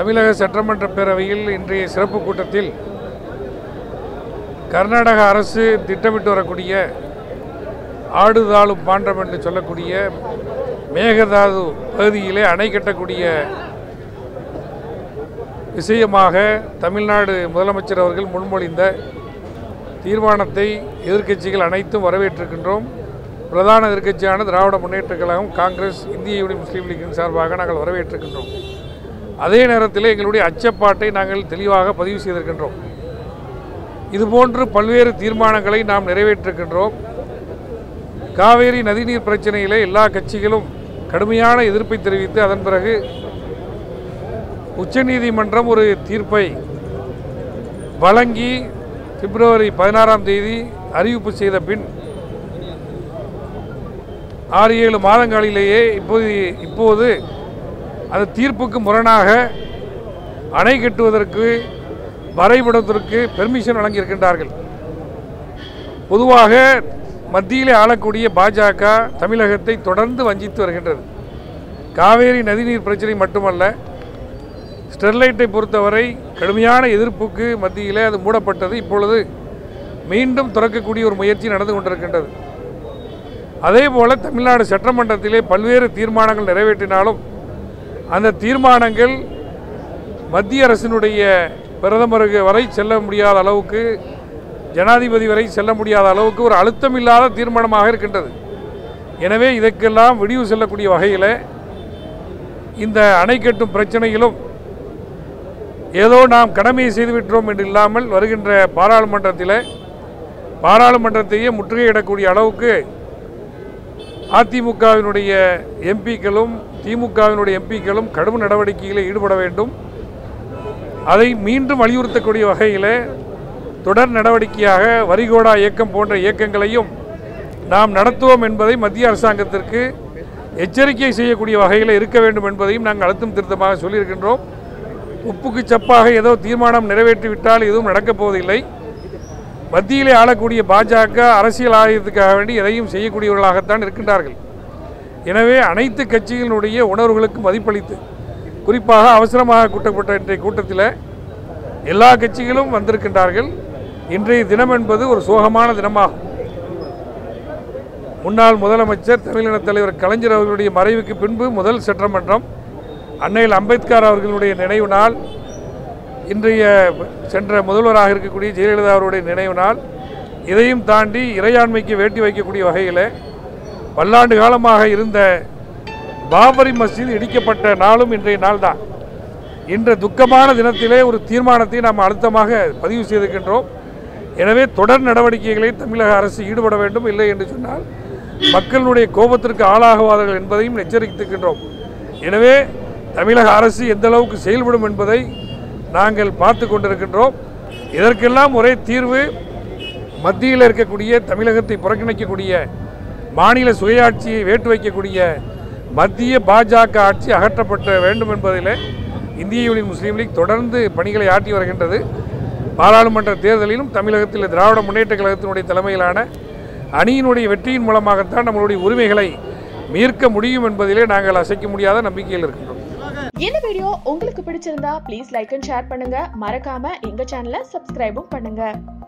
தமிழக சட்டமன்ற பேரவையில் இன்றைய சிறப்பு கூட்டத்தில் கர்நாடக அரசு திட்டமிட்டு வரக்கூடிய ஆடுதாளும் பாண்டம் என்று சொல்லக்கூடிய மேகதாது பகுதியிலே அணை கட்டக்கூடிய விஷயமாக தமிழ்நாடு முதலமைச்சர் அவர்கள் முன்மொழிந்த தீர்மானத்தை எதிர்க்கட்சிகள் அனைத்தும் வரவேற்றிருக்கின்றோம் பிரதான எதிர்க்கட்சியான திராவிட முன்னேற்றக் கழகம் காங்கிரஸ் இந்திய யூனியன் முஸ்லீம் லீக்கின் சார்பாக நாங்கள் வரவேற்றிருக்கின்றோம் அதே நேரத்தில் எங்களுடைய அச்சப்பாட்டை நாங்கள் தெளிவாக பதிவு செய்திருக்கின்றோம் இதுபோன்று பல்வேறு தீர்மானங்களை நாம் நிறைவேற்றிருக்கின்றோம் காவேரி நதிநீர் பிரச்சனையிலே எல்லா கட்சிகளும் கடுமையான எதிர்ப்பை தெரிவித்து அதன் பிறகு உச்சநீதிமன்றம் ஒரு தீர்ப்பை வழங்கி பிப்ரவரி பதினாறாம் தேதி அறிவிப்பு செய்த பின் ஆறு ஏழு மாதங்களிலேயே இப்போது இப்போது அந்த தீர்ப்புக்கு முரணாக அணை கட்டுவதற்கு வரைபடத்திற்கு பெர்மிஷன் வழங்கியிருக்கின்றார்கள் பொதுவாக மத்தியிலே ஆளக்கூடிய பாஜக தமிழகத்தை தொடர்ந்து வஞ்சித்து வருகின்றது காவேரி நதிநீர் பிரச்சனை மட்டுமல்ல ஸ்டெர்லைட்டை பொறுத்தவரை கடுமையான எதிர்ப்புக்கு மத்தியிலே அது மூடப்பட்டது இப்பொழுது மீண்டும் திறக்கக்கூடிய ஒரு முயற்சி நடந்து கொண்டிருக்கின்றது அதே போல தமிழ்நாடு சட்டமன்றத்திலே பல்வேறு தீர்மானங்கள் நிறைவேற்றினாலும் அந்த தீர்மானங்கள் மத்திய அரசினுடைய பிரதமருக்கு வரை செல்ல முடியாத அளவுக்கு ஜனாதிபதி வரை செல்ல முடியாத அளவுக்கு ஒரு அழுத்தம் இல்லாத தீர்மானமாக இருக்கின்றது எனவே இதற்கெல்லாம் விடிவு செல்லக்கூடிய வகையில் இந்த அணை கட்டும் பிரச்சனையிலும் ஏதோ நாம் கடமையை செய்துவிட்டோம் என்று இல்லாமல் வருகின்ற பாராளுமன்றத்தில் பாராளுமன்றத்தையே முற்றுகையிடக்கூடிய அளவுக்கு அதிமுகவினுடைய எம்பிக்களும் திமுகவினுடைய எம்பிக்களும் கடும் நடவடிக்கைகளில் ஈடுபட வேண்டும் அதை மீண்டும் வலியுறுத்தக்கூடிய வகையில் தொடர் நடவடிக்கையாக வரிகோடா இயக்கம் போன்ற இயக்கங்களையும் நாம் நடத்துவோம் என்பதை மத்திய அரசாங்கத்திற்கு எச்சரிக்கை செய்யக்கூடிய வகையில் இருக்க வேண்டும் என்பதையும் நாங்கள் அழுத்தம் திருத்தமாக சொல்லியிருக்கின்றோம் உப்புக்கு சப்பாக ஏதோ தீர்மானம் நிறைவேற்றிவிட்டால் எதுவும் நடக்கப் போவதில்லை மத்தியிலே ஆளக்கூடிய பாஜக அரசியல் ஆதாயத்துக்காக வேண்டி எதையும் செய்யக்கூடியவர்களாகத்தான் இருக்கின்றார்கள் எனவே அனைத்து கட்சிகளினுடைய உணர்வுகளுக்கு மதிப்பளித்து குறிப்பாக அவசரமாக கூட்டப்பட்ட இன்றைய கூட்டத்தில் எல்லா கட்சிகளும் வந்திருக்கின்றார்கள் இன்றைய தினம் என்பது ஒரு சோகமான தினமாகும் முன்னாள் முதலமைச்சர் தமிழின தலைவர் கலைஞர் அவர்களுடைய மறைவுக்கு பின்பு முதல் சட்டமன்றம் அன்னையில் அம்பேத்கர் அவர்களுடைய நினைவு நாள் இன்றைய சென்ற முதல்வராக இருக்கக்கூடிய ஜெயலலிதா அவருடைய நினைவு நாள் இதையும் தாண்டி இறையாண்மைக்கு வேட்டி வைக்கக்கூடிய வகையில் பல்லாண்டு காலமாக இருந்த பாபரி மஸ்ஜித் இடிக்கப்பட்ட நாளும் இன்றைய நாள் தான் இன்ற துக்கமான தினத்திலே ஒரு தீர்மானத்தை நாம் அழுத்தமாக பதிவு செய்திருக்கின்றோம் எனவே தொடர் நடவடிக்கைகளை தமிழக அரசு ஈடுபட வேண்டும் இல்லை என்று சொன்னால் மக்களுடைய கோபத்திற்கு ஆளாகுவார்கள் என்பதையும் எச்சரித்திருக்கின்றோம் எனவே தமிழக அரசு எந்த அளவுக்கு செயல்படும் என்பதை நாங்கள் பார்த்து கொண்டிருக்கின்றோம் இதற்கெல்லாம் ஒரே தீர்வு மத்தியில் இருக்கக்கூடிய தமிழகத்தை புறக்கணிக்கக்கூடிய மாநில சுயாட்சியை வேட்டு வைக்கக்கூடிய மத்திய பாஜக ஆட்சி அகற்றப்பட வேண்டும் என்பதில் இந்திய யூனியன் முஸ்லீம் லீக் தொடர்ந்து பணிகளை ஆற்றி வருகின்றது பாராளுமன்ற தேர்தலிலும் தமிழகத்தில் திராவிட முன்னேற்ற கழகத்தினுடைய தலைமையிலான அணியினுடைய வெற்றியின் மூலமாகத்தான் நம்மளுடைய உரிமைகளை மீட்க முடியும் என்பதிலே நாங்கள் அசைக்க முடியாத நம்பிக்கையில் இருக்கின்றோம் இந்த வீடியோ உங்களுக்கு பிடிச்சிருந்தா ப்ளீஸ் லைக் அண்ட் ஷேர் பண்ணுங்க மறக்காம எங்க சேனலை சப்ஸ்கிரைபும் பண்ணுங்க